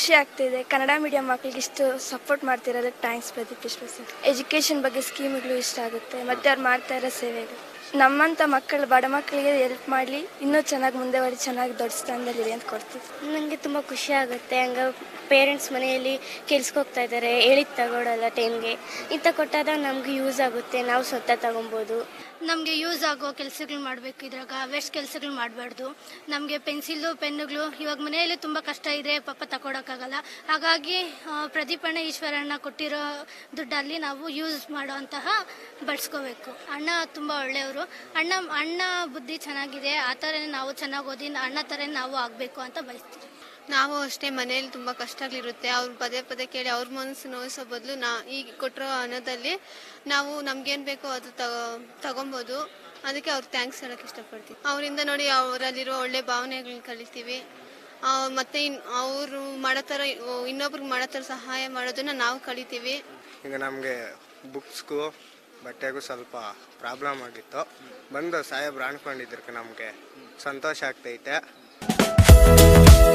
ಖುಷಿ ಆಗ್ತಿದೆ ಕನ್ನಡ ಮೀಡಿಯಂ ಮಕ್ಕಳಿಗೆ ಇಷ್ಟು ಸಪೋರ್ಟ್ ಮಾಡ್ತಿರೋದಕ್ಕೆ ಥ್ಯಾಂಕ್ಸ್ ಪ್ರದೀಪ್ ವಿಶ್ವ ಸರ್ ಎಜುಕೇಷನ್ ಬಗ್ಗೆ ಸ್ಕೀಮ್ಗಳು ಇಷ್ಟ ಆಗುತ್ತೆ ಮತ್ತೆ ಅವ್ರು ಮಾಡ್ತಾ ಇರೋ ಸೇವೆಗಳು ನಮ್ಮಂಥ ಮಕ್ಕಳು ಬಡ ಮಕ್ಕಳಿಗೆ ಹೆಲ್ಪ್ ಮಾಡಲಿ ಇನ್ನೂ ಚೆನ್ನಾಗಿ ಮುಂದೆ ಬರೀ ಚೆನ್ನಾಗಿ ದೊಡ್ಡ ಸ್ಥಾನದಲ್ಲಿದೆ ಅಂತ ಕೊಡ್ತೀವಿ ನನಗೆ ತುಂಬ ಖುಷಿ ಆಗುತ್ತೆ ಹಂಗ ಪೇರೆಂಟ್ಸ್ ಮನೆಯಲ್ಲಿ ಕೆಲ್ಸಕ್ಕೆ ಹೋಗ್ತಾ ಇದ್ದಾರೆ ಹೇಳಿದ್ ತಗೊಳಲ್ಲ ಟೈಮ್ಗೆ ಇಂಥ ಕೊಟ್ಟಾಗ ನಮ್ಗೆ ಯೂಸ್ ಆಗುತ್ತೆ ನಾವು ಸ್ವತಃ ತಗೊಬೋದು ನಮಗೆ ಯೂಸ್ ಆಗೋ ಕೆಲಸಗಳು ಮಾಡಬೇಕು ಇದ್ರಾಗ ವೇಸ್ಟ್ ಕೆಲಸಗಳು ಮಾಡಬಾರ್ದು ನಮಗೆ ಪೆನ್ಸಿಲು ಪೆನ್ನುಗಳು ಇವಾಗ ಮನೆಯಲ್ಲಿ ತುಂಬ ಕಷ್ಟ ಇದೆ ಪಾಪ ತಗೊಳಕ್ಕಾಗಲ್ಲ ಹಾಗಾಗಿ ಆ, ಪ್ರದೀಪಣ್ಣ ಈಶ್ವರಣ್ಣ ಕೊಟ್ಟಿರೋ ದುಡ್ಡಲ್ಲಿ ನಾವು ಯೂಸ್ ಮಾಡೋಂತಹ ಬಳಸ್ಕೋಬೇಕು ಅಣ್ಣ ತುಂಬ ಒಳ್ಳೆಯವರು ಅಣ್ಣ ಅಣ್ಣ ಬುದ್ಧಿ ಚೆನ್ನಾಗಿದೆ ಆ ಥರನೇ ನಾವು ಚೆನ್ನಾಗಿ ಓದಿ ಅಣ್ಣ ಥರನೇ ನಾವು ಆಗಬೇಕು ಅಂತ ಬಯಸ್ತೀವಿ ನಾವು ಅಷ್ಟೇ ಮನೆಯಲ್ಲಿ ತುಂಬಾ ಕಷ್ಟಗಳಿರುತ್ತೆ ಅವ್ರು ಪದೇ ಪದೇ ಕೇಳಿ ಅವ್ರ ಮನಸ್ಸು ನೋಯಿಸೋ ಬದಲು ನಾ ಈಗ ಕೊಟ್ಟಿರೋ ಹಣದಲ್ಲಿ ನಾವು ನಮ್ಗೇನ್ ಬೇಕೋ ಅದು ತಗೊ- ತಗೊಬೋದು ಅದಕ್ಕೆ ಅವ್ರಿಗೆ ಥ್ಯಾಂಕ್ಸ್ ಹೇಳಕ್ ಇಷ್ಟಪಡ್ತೀವಿ ಅವರಿಂದ ನೋಡಿ ಅವರಲ್ಲಿರೋ ಒಳ್ಳೆ ಭಾವನೆಗಳನ್ನ ಕಲಿತೀವಿ ಆ, ಮತ್ತೆ ಅವರು ಮಾಡೋ ಥರ ಇನ್ನೊಬ್ರಿಗೆ ಮಾಡೋ ಥರ ಸಹಾಯ ಮಾಡೋದನ್ನ ನಾವು ಕಲಿತೀವಿ ಈಗ ನಮಗೆ ಬುಕ್ಸ್ಗೂ ಬಟ್ಟೆಗೂ ಸ್ವಲ್ಪ ಪ್ರಾಬ್ಲಮ್ ಆಗಿತ್ತು ಬಂದು ಸಾಹೇಬ್ರು ಅನ್ಕೊಂಡಿದ್ದಕ್ಕೆ ನಮಗೆ ಸಂತೋಷ ಆಗ್ತೈತೆ